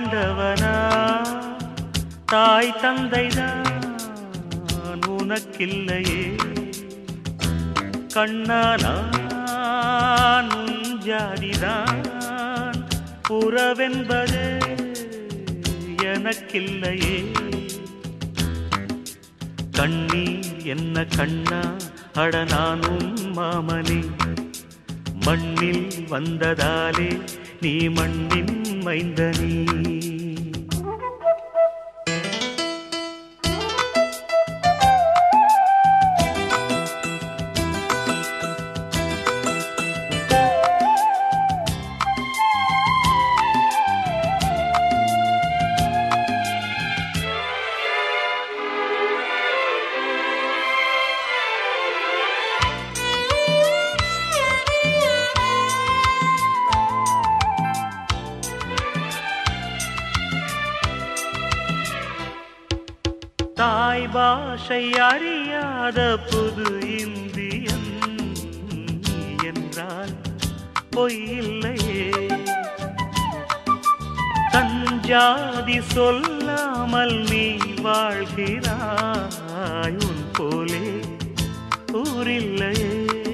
ஆண்டவனா தாய் தந்தைதான் உனக்கில்லையே கண்ணானான் உன் ஜாதிதான் உறவென்பது எனக்கில்லையே கண்ணீர் என்ன கண்ணா அட நானும் மாமனே மண்ணில் வந்ததாலே நீ மண்ணின் மைந்தனே தாய் பாஷை அறியாத புது இந்தியன் நீ என்றால் பொய்யில்லையே தஞ்சாதி சொல்லாமல் நீ வாழ்கிறாய் உன் போலே ஊரில்லையே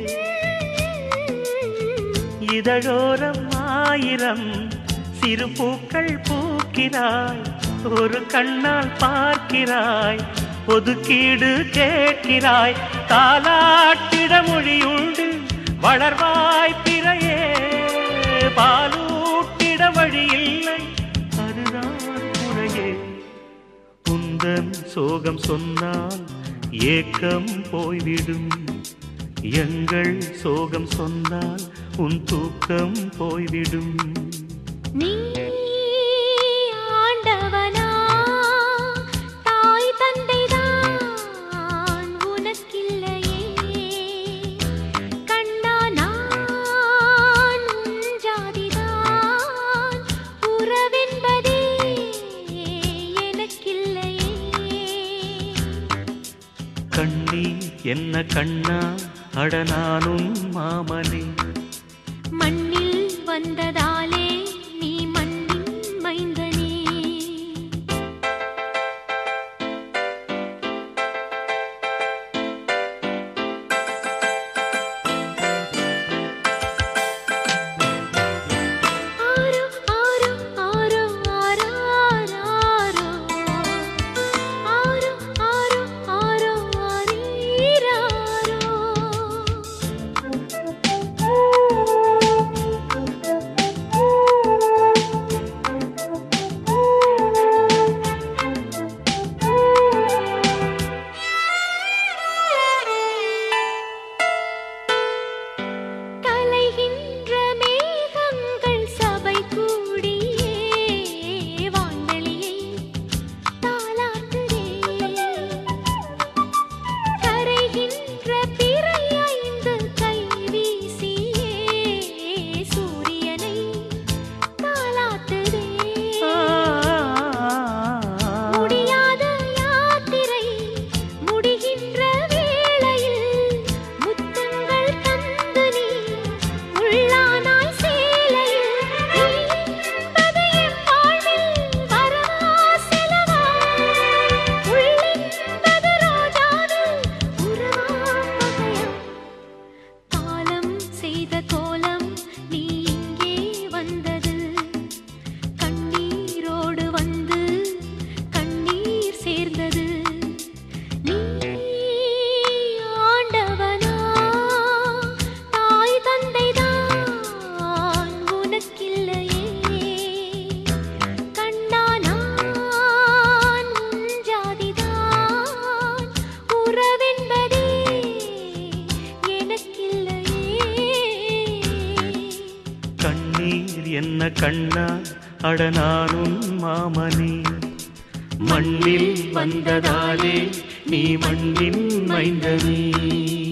இதழோரம் ஆயிரம் சிறு பூக்கள் பூக்கிறாய் ஒரு கண்ணால் பார்க்கிறாய் ஒதுக்கீடு கேட்கிறாய் தாலாட்டிட மொழியுண்டு வளர்வாய் பிறையே பாலூட்டிட வழியில்லை அதுதான் முறையே உந்தன் சோகம் சொன்னால் ஏக்கம் போய்விடும் எங்கள் சோகம் சொன்னால் உன் தூக்கம் போய்விடும் நீ ஆண்டவனா தாய் தந்தைதான் உனக்கில்லையே கண்ணா நான் உன் ஜாதிதான் உறவென்பதே எனக்கில்லையே கண்ணீர் என்ன கண்ணா அட நானும் மாமனே மண்ணில் வந்ததாலே நீ மண்ணின் மைந்தனே ஆரோ ஆரோ ஆரோ ஆராரோ ஆரோ ஆரோ ஆரோ ஆரீராரோ கலைகின்ற மேகங்கள் சபை கூடியே வான்வெளியை தாலாட்டுதே கரைகின்ற பிறை ஐந்து கை வீசியே சூரியனை தாலாட்டுதே முடியாத யாத்திரை முடிகின்ற வேளையில் முத்தங்கள் தந்து நீ உள்ளானாய் சேலையில் நீ என்பது என் வாழ்வில் வரவா செலவா உள்ளென்பது ரோஜாவில் உறவா பகையா காலம் செய்த கோலம் நீ இங்கே வந்தது கண்ணீரோடு வந்து கண்ணீர் சேர்ந்தது நீ ஆண்டவனா தாய் தந்தைதான் உனக்கில்லையே கண்ணா நான் உன் ஜாதிதான் உறவென்பதே எனக்கில்லையே கண்ணீர் என்ன கண்ணா அட நானும் மாமனே மண்ணில் வந்ததாலே நீ மண்ணின் மைந்தனே